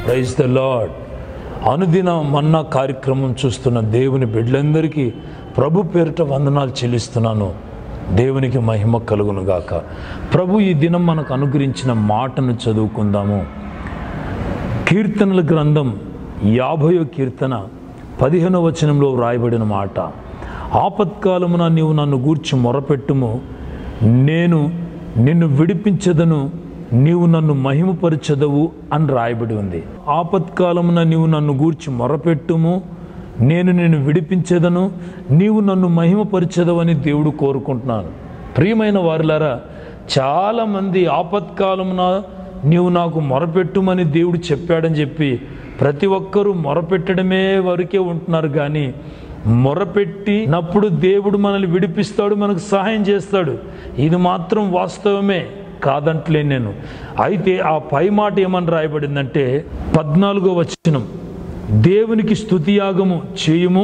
praise the lord అనుదిన మన్నా కార్యక్రమం చూస్తున్న దేవుని బిడ్డలందరికీ ప్రభు పేరిట వందనాలు చెల్లిస్తున్నాను దేవునికి మహిమ కలుగును గాక ప్రభు ఈ దినం మనకు అనుగ్రహించిన మాటను చదువుకుందాము కీర్తనల గ్రంథం యాభయో కీర్తన పదిహేనో వచనంలో వ్రాయబడిన మాట ఆపత్కాలమున నీవు నన్ను గూర్చి మొరపెట్టుము నేను నిన్ను విడిపించదను నీవు నన్ను మహిమపరచదవు అని రాయబడి ఉంది ఆపత్కాలమున నీవు నన్ను గూర్చి మొరపెట్టుము నేను నిన్ను విడిపించదను నీవు నన్ను మహిమపరచదవు అని దేవుడు కోరుకుంటున్నాను ప్రియమైన వారులారా చాలామంది ఆపత్కాలమున నీవు నాకు మొరపెట్టుమని దేవుడు చెప్పాడని చెప్పి ప్రతి ఒక్కరూ మొరపెట్టడమే వరకే ఉంటున్నారు కానీ మొరపెట్టినప్పుడు దేవుడు మనల్ని విడిపిస్తాడు మనకు సహాయం చేస్తాడు ఇది మాత్రం వాస్తవమే కాదంటలే నేను అయితే ఆ పై మాట ఏమని రాయబడిందంటే పద్నాలుగో వచనం దేవునికి స్తుతియాగము చేయుము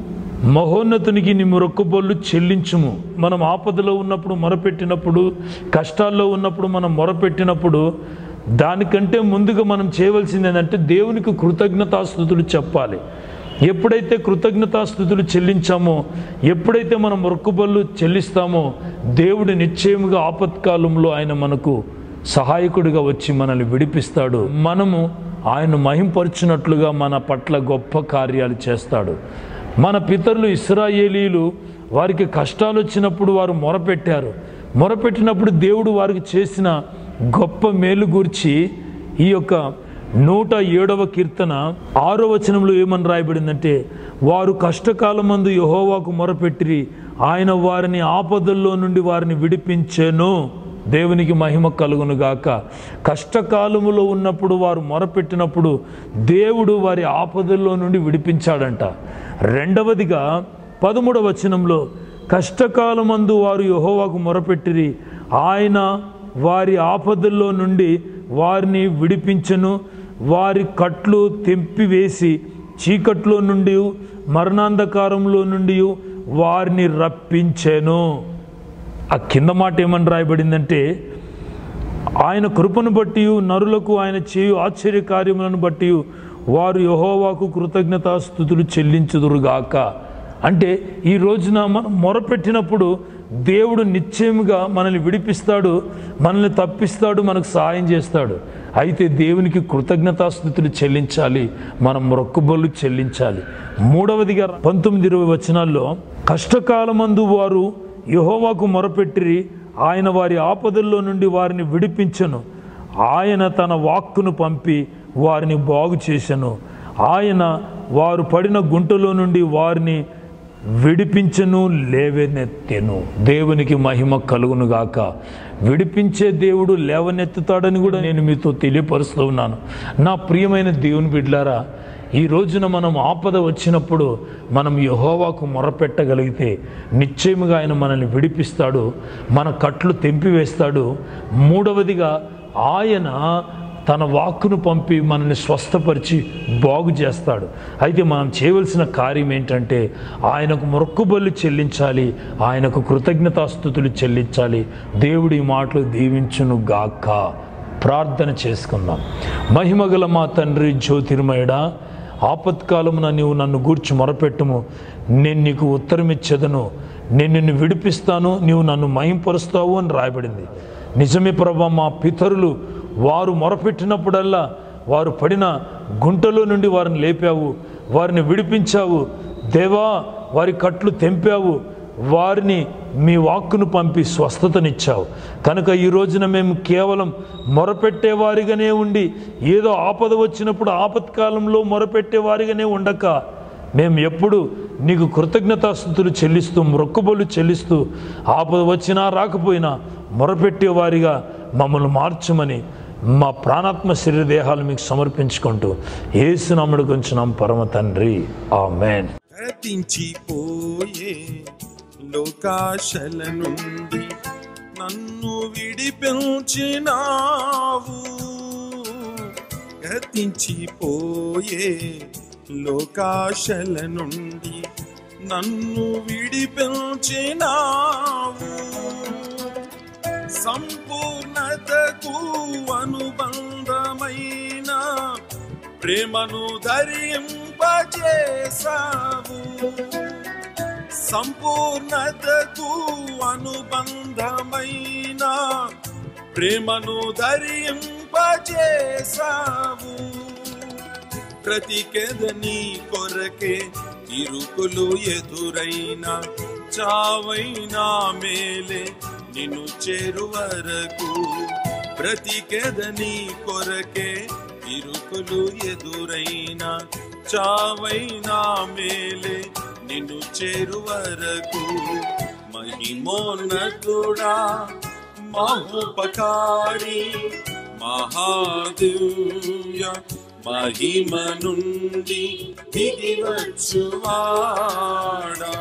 మహోన్నతునికి నీ మొరక్కుబొల్లు చెల్లించుము మనం ఆపదలో ఉన్నప్పుడు మొరపెట్టినప్పుడు కష్టాల్లో ఉన్నప్పుడు మనం మొరపెట్టినప్పుడు దానికంటే ముందుగా మనం చేయవలసింది ఏంటంటే దేవునికి కృతజ్ఞతాస్థుతులు చెప్పాలి ఎప్పుడైతే కృతజ్ఞతాస్థుతులు చెల్లించామో ఎప్పుడైతే మనం మొరక్కుబళ్ళు చెల్లిస్తామో దేవుడు నిశ్చయముగా ఆపత్కాలంలో ఆయన మనకు సహాయకుడిగా వచ్చి మనల్ని విడిపిస్తాడు మనము ఆయన మహింపరిచినట్లుగా మన పట్ల గొప్ప కార్యాలు చేస్తాడు మన పితరులు ఇస్రాయేలీలు వారికి కష్టాలు వచ్చినప్పుడు వారు మొరపెట్టారు మొరపెట్టినప్పుడు దేవుడు వారికి చేసిన గొప్ప మేలు గూర్చి ఈ యొక్క నూట ఏడవ కీర్తన ఆరో వచనంలో ఏమని రాయబడిందంటే వారు కష్టకాలమందు యహోవాకు మొరపెట్టిరి ఆయన వారిని ఆపదల్లో నుండి వారిని విడిపించెను దేవునికి మహిమ కలుగును గాక కష్టకాలములో ఉన్నప్పుడు వారు మొరపెట్టినప్పుడు దేవుడు వారి ఆపదల్లో నుండి విడిపించాడంట రెండవదిగా పదమూడవ వచనంలో కష్టకాలమందు వారు యహోవాకు మొరపెట్టిరి ఆయన వారి ఆపదల్లో నుండి వారిని విడిపించను వారి కట్లు తెంపివేసి చీకట్లో నుండి మరణాంధకారంలో నుండి వారిని రప్పించెను ఆ కింద మాట ఏమని రాయబడిందంటే ఆయన కృపను బట్టి నరులకు ఆయన చేయు ఆశ్చర్య కార్యములను బట్టి వారు యహోవాకు కృతజ్ఞతాస్థుతులు చెల్లించుదురుగాక అంటే ఈ రోజున మనం మొరపెట్టినప్పుడు దేవుడు నిశ్చయముగా మనల్ని విడిపిస్తాడు మనల్ని తప్పిస్తాడు మనకు సహాయం చేస్తాడు అయితే దేవునికి కృతజ్ఞతాస్థుతులు చెల్లించాలి మనం మొక్కుబళ్ళు చెల్లించాలి మూడవదిగా పంతొమ్మిది ఇరవై వచనాల్లో కష్టకాలమందు వారు యహోవాకు మొరపెట్టిరి ఆయన వారి ఆపదల్లో నుండి వారిని విడిపించను ఆయన తన వాక్కును పంపి వారిని బాగు చేసెను ఆయన వారు పడిన గుంటలో నుండి వారిని విడిపించను లేవనెత్తెను దేవునికి మహిమ కలుగును గాక విడిపించే దేవుడు లేవనెత్తుతాడని కూడా నేను మీతో తెలియపరుస్తూ ఉన్నాను నా ప్రియమైన దేవుని బిడ్లారా ఈ రోజున మనం ఆపద వచ్చినప్పుడు మనం యహోవాకు మొరపెట్టగలిగితే నిశ్చయముగా ఆయన మనల్ని విడిపిస్తాడు మన కట్లు తెంపివేస్తాడు మూడవదిగా ఆయన తన వాక్కును పంపి మనల్ని స్వస్థపరిచి బాగు చేస్తాడు అయితే మనం చేయవలసిన కార్యం ఏంటంటే ఆయనకు మొక్కుబళ్ళు చెల్లించాలి ఆయనకు కృతజ్ఞతాస్థుతులు చెల్లించాలి దేవుడి మాటలు దీవించును గాక ప్రార్థన చేసుకుందాం మహిమగల మా తండ్రి జ్యోతిర్మయుడా ఆపత్కాలమున నీవు నన్ను గూర్చి మొరపెట్టుము నేను నీకు ఉత్తరం ఇచ్చేదను నేను నిన్ను విడిపిస్తాను నీవు నన్ను మహింపరుస్తావు అని రాయబడింది నిజమే ప్రభా మా పితరులు వారు మొరపెట్టినప్పుడల్లా వారు పడిన గుంటలో నుండి వారిని లేపావు వారిని విడిపించావు దేవా వారి కట్లు తెంపావు వారిని మీ వాక్కును పంపి స్వస్థతనిచ్చావు కనుక ఈ రోజున మేము కేవలం మొరపెట్టేవారిగానే ఉండి ఏదో ఆపద వచ్చినప్పుడు ఆపత్కాలంలో మొరపెట్టేవారిగానే ఉండక మేము ఎప్పుడు నీకు కృతజ్ఞతాస్థుతులు చెల్లిస్తూ మొక్కుబళ్ళు చెల్లిస్తూ ఆపద వచ్చినా రాకపోయినా మొరపెట్టేవారిగా మమ్మల్ని మార్చమని మా ప్రాణాత్మ శరీర దేహాలు మీకు సమర్పించుకుంటూ ఏసునాముడు కొంచున్నాం పరమ తండ్రి ఆ మేన్ గతించిపోయే లోకాశల నుండి నన్ను విడిపించినావు గతించిపోయే లోకాశల నుండి నన్ను విడిపించినావు సంపూర్ణతకు అనుబంధమైన ప్రేమను ధరింపజేసావు సంపూర్ణతకు అనుబంధమైన ప్రేమను ధరింపజేసావు ప్రతికెదని కొరకే ఇరుకులు ఎదురైన చావైనా మేలే నిన్ను చేరువరకు ప్రతికెదని కొరకే ఇరుకులు ఎదురైన చావైనా మేలే నిన్ను చేరువరకు మహిమోన్నతుడా మహోపకారి మహాదివ్య మహిమ నుండి దిగి వచ్చువాడా